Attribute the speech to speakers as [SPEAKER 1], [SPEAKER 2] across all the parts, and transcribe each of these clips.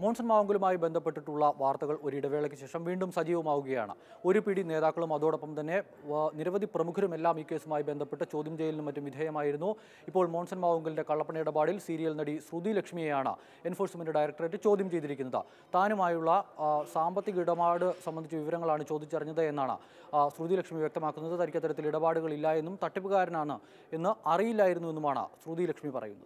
[SPEAKER 1] മോൺസൺ മാവുങ്കലുമായി ബന്ധപ്പെട്ടിട്ടുള്ള വാർത്തകൾ ഒരു ഇടവേളയ്ക്ക് ശേഷം വീണ്ടും സജീവമാവുകയാണ് ഒരു പിടി നേതാക്കളും അതോടൊപ്പം തന്നെ വ- നിരവധി പ്രമുഖരുമെല്ലാം ഈ കേസുമായി ബന്ധപ്പെട്ട് ചോദ്യം ചെയ്യലിനും മറ്റും വിധേയമായിരുന്നു ഇപ്പോൾ മോൺസൺ മാവുങ്കലിന്റെ കള്ളപ്പണ ഇടപാടിൽ സീരിയൽ നടി ശ്രുതി ലക്ഷ്മിയെയാണ് എൻഫോഴ്സ്മെന്റ് ഡയറക്ടറേറ്റ് ചോദ്യം ചെയ്തിരിക്കുന്നത് താനുമായുള്ള ആ, സാമ്പത്തിക ഇടപാട് സംബന്ധിച്ച വിവരങ്ങളാണ് ചോദിച്ചറിഞ്ഞത് എന്നാണ് ആ, ശ്രുതി ലക്ഷ്മി വ്യക്തമാക്കുന്നത് തനിക്ക് അത്തരത്തിൽ ഇടപാടുകളില്ല എന്നും തട്ടിപ്പുകാരനാണ് എന്ന് അറിയില്ലായിരുന്നു എന്നുമാണ് ശ്രുതി ലക്ഷ്മി പറയുന്നത്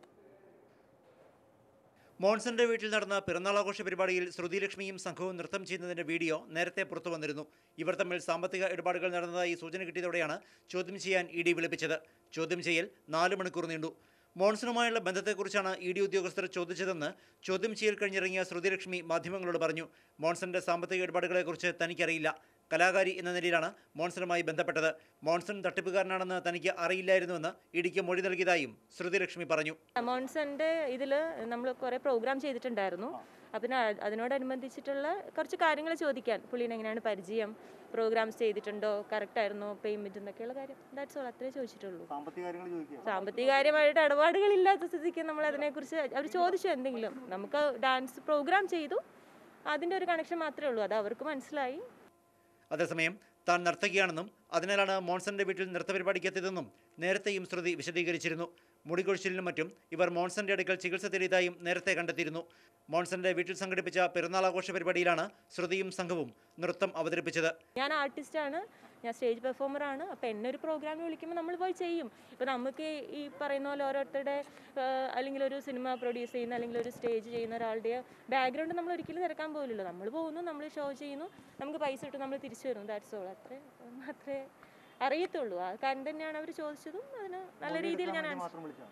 [SPEAKER 2] മോൺസന്റെ വീട്ടിൽ നടന്ന പിറന്നാളാഘോഷ പരിപാടിയിൽ ശ്രുതിലക്ഷ്മിയും സംഘവും നൃത്തം ചെയ്യുന്നതിന്റെ വീഡിയോ നേരത്തെ പുറത്തു വന്നിരുന്നു ഇവർ തമ്മിൽ സാമ്പത്തിക ഇടപാടുകൾ നടന്നതായി സൂചന കിട്ടിയതോടെയാണ് ചോദ്യം ചെയ്യാൻ ഇ ഡി വിളിപ്പിച്ചത് ചോദ്യം ചെയ്യൽ നാല് മണിക്കൂർ നീണ്ടു മോൺസണുമായുള്ള ബന്ധത്തെക്കുറിച്ചാണ് ഇ ഡി ഉദ്യോഗസ്ഥർ ചോദിച്ചതെന്ന് ചോദ്യം ചെയ്യൽ കഴിഞ്ഞിറങ്ങിയ ശ്രുതിലക്ഷ്മി മാധ്യമങ്ങളോട് പറഞ്ഞു മോൺസന്റെ സാമ്പത്തിക ഇടപാടുകളെക്കുറിച്ച് തനിക്കറിയില്ല കലാകാരി എന്ന നിലയിലാണ് മോൺസണുമായി ബന്ധപ്പെട്ടത് മോൺസൺ തട്ടിപ്പുകാരനാണെന്ന് തനിക്ക് അറിയില്ലായിരുന്നുവെന്ന് ഇഡിക്ക് മൊഴി നൽകിയതായും ശ്രുതിലക്ഷ്മി പറഞ്ഞു
[SPEAKER 3] മോൺസന്റെ ഇതിൽ നമ്മൾ കുറേ പ്രോഗ്രാം ചെയ്തിട്ടുണ്ടായിരുന്നു അപ്പം അതിനോടനുബന്ധിച്ചിട്ടുള്ള കുറച്ച് കാര്യങ്ങൾ ചോദിക്കാൻ പുള്ളീനെ എങ്ങനെയാണ് പരിചയം പ്രോഗ്രാംസ് ചെയ്തിട്ടുണ്ടോ കറക്റ്റ് ആയിരുന്നോ പേയ്മെന്റ് എന്നൊക്കെയുള്ള കാര്യം ദാറ്റ്സ് ഓൾ അത്രേ ചോദിച്ചിട്ടുള്ളൂ സാമ്പത്തിക കാര്യമായിട്ട് ഇടപാടുകളില്ലാത്ത സ്ഥിതിക്ക് നമ്മൾ അതിനെക്കുറിച്ച് അവർ ചോദിച്ചു എന്തെങ്കിലും നമുക്ക് ഡാൻസ് പ്രോഗ്രാം ചെയ്തു അതിൻ്റെ ഒരു കണക്ഷൻ മാത്രമേ ഉള്ളൂ അത് അവർക്ക് മനസ്സിലായി
[SPEAKER 2] അതേസമയം താൻ നർത്തകിയാണെന്നും അതിനാലാണ് മോൺസന്റെ വീട്ടിൽ നൃത്തപരിപാടിക്ക് എത്തിയതെന്നും നേരത്തെയും ശ്രുതി വിശദീകരിച്ചിരുന്നു മുടികൊഴിച്ചിലിനും മറ്റും ഇവർ മോൺസന്റെ അടുക്കൽ ചികിത്സ തേടിയതായും നേരത്തെ കണ്ടെത്തിയിരുന്നു മോൺസന്റെ വീട്ടിൽ സംഘടിപ്പിച്ച പെരുന്നാളാഘോഷ പരിപാടിയിലാണ് ശ്രുതിയും സംഘവും നൃത്തം അവതരിപ്പിച്ചത്
[SPEAKER 3] ഞാൻ ആർട്ടിസ്റ്റാണ് ഞാൻ സ്റ്റേജ് പെർഫോമറാണ് അപ്പോൾ എന്നെ ഒരു പ്രോഗ്രാമിന് വിളിക്കുമ്പോൾ നമ്മൾ പോയി ചെയ്യും ഇപ്പോൾ നമുക്ക് ഈ പറയുന്ന പോലെ ഓരോരുത്തരുടെ ആഹ്, അല്ലെങ്കിൽ ഒരു സിനിമ പ്രൊഡ്യൂസ് ചെയ്യുന്ന അല്ലെങ്കിൽ ഒരു സ്റ്റേജ് ചെയ്യുന്ന ഒരാളുടെ ബാക്ക്ഗ്രൗണ്ട് നമ്മൾ ഒരിക്കലും തിരക്കാൻ പോകില്ലല്ലോ നമ്മൾ പോകുന്നു നമ്മൾ ഷോ ചെയ്യുന്നു നമുക്ക് പൈസ ഇട്ട് നമ്മൾ തിരിച്ചു വരുന്നു ദാറ്റ്സ് ഓൾ അത്രേ മാത്രമേ അറിയത്തുള്ളൂ ആ കാര്യം തന്നെയാണ് അവർ ചോദിച്ചതും അതിന് നല്ല രീതിയിൽ ഞാൻ answer-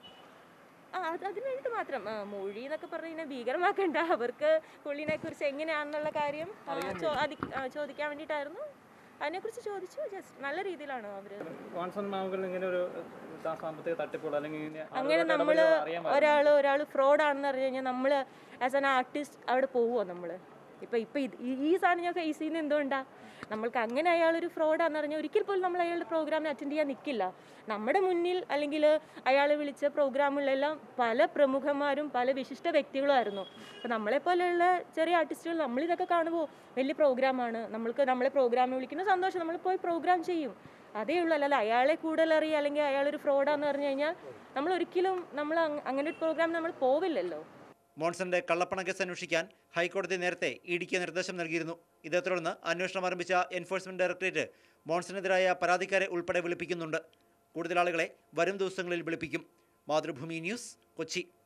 [SPEAKER 3] ആ അത് അതിന് വേണ്ടിയിട്ട് മാത്രം ആ, മൊഴി എന്നൊക്കെ പറഞ്ഞ് കഴിഞ്ഞാൽ ഭീകരമാക്കണ്ട അവർക്ക് പുള്ളിനെ കുറിച്ച് എങ്ങനെയാണെന്നുള്ള കാര്യം ആ, ചോ- അതി- ആ, ചോദിക്കാൻ വേണ്ടിയിട്ടായിരുന്നു അതിനെക്കുറിച്ച് ചോദിച്ചു ജസ്റ്റ് നല്ല രീതിയിലാണ് അവര്
[SPEAKER 4] വാൺസൺ മാവുകൾ ഇങ്ങനെ ഒരു സാ- സാമ്പത്തിക തട്ടിപ്പുകൾ അല്ലെങ്കിൽ ഇങ്ങനെ
[SPEAKER 3] അങ്ങനെ
[SPEAKER 4] ആളുകളുടെ
[SPEAKER 3] നമ്മൾ
[SPEAKER 4] ഇടപെടലുകൾ അറിയാൻ പാടില്ല.
[SPEAKER 3] ഒരാൾ ഒരാൾ ഫ്രോഡാണെന്ന് പറഞ്ഞു കഴിഞ്ഞാൽ നമ്മൾ ആസ് ആൻ ആർട്ടിസ്റ്റ് അവിടെ പോവുമോ നമ്മൾ ഇപ്പം ഇപ്പം ഇത് ഈ- ഈ സാധനം ഞാൻ ഫേസ് ചെയ്യുന്നത് എന്തുകൊണ്ടാ നമ്മൾക്ക് അങ്ങനെ അയാളൊരു ഫ്രോഡാന്ന് പറഞ്ഞാൽ ഒരിക്കൽ പോലും നമ്മൾ അയാളുടെ പ്രോഗ്രാമിന് അറ്റൻഡ് ചെയ്യാൻ നിൽക്കില്ല നമ്മുടെ മുന്നിൽ അല്ലെങ്കിൽ അയാൾ വിളിച്ച പ്രോഗ്രാമുകളിലെല്ലാം പല പ്രമുഖന്മാരും പല വിശിഷ്ട വ്യക്തികളുമായിരുന്നു അപ്പോൾ നമ്മളെപ്പോലെയുള്ള ചെറിയ ആർട്ടിസ്റ്റുകൾ നമ്മളിതൊക്കെ കാണുമ്പോൾ വലിയ പ്രോഗ്രാമാണ് നമ്മൾക്ക് നമ്മളെ പ്രോഗ്രാമിന് വിളിക്കുന്ന സന്തോഷം നമ്മൾ പോയി പ്രോഗ്രാം ചെയ്യും അതേ ഉള്ളൂ അല്ലാതെ അയാളെ കൂടുതൽ അറിയുക അല്ലെങ്കിൽ അയാളൊരു ഫ്രോഡാന്ന് പറഞ്ഞു കഴിഞ്ഞാൽ നമ്മൾ ഒരിക്കലും നമ്മൾ അങ്- അങ്ങനെ ഒരു പ്രോഗ്രാം നമ്മൾ പോവില്ലല്ലോ
[SPEAKER 2] മോൺസന്റെ കള്ളപ്പണ കേസ് അന്വേഷിക്കാൻ ഹൈക്കോടതി നേരത്തെ ഇഡിക്ക് നിർദ്ദേശം നൽകിയിരുന്നു ഇതേ തുടർന്ന് അന്വേഷണം ആരംഭിച്ച എൻഫോഴ്സ്മെന്റ് ഡയറക്ടറേറ്റ് മോൺസണെതിരായ പരാതിക്കാരെ ഉൾപ്പെടെ വിളിപ്പിക്കുന്നുണ്ട് കൂടുതൽ ആളുകളെ വരും ദിവസങ്ങളിൽ വിളിപ്പിക്കും മാതൃഭൂമി ന്യൂസ് കൊച്ചി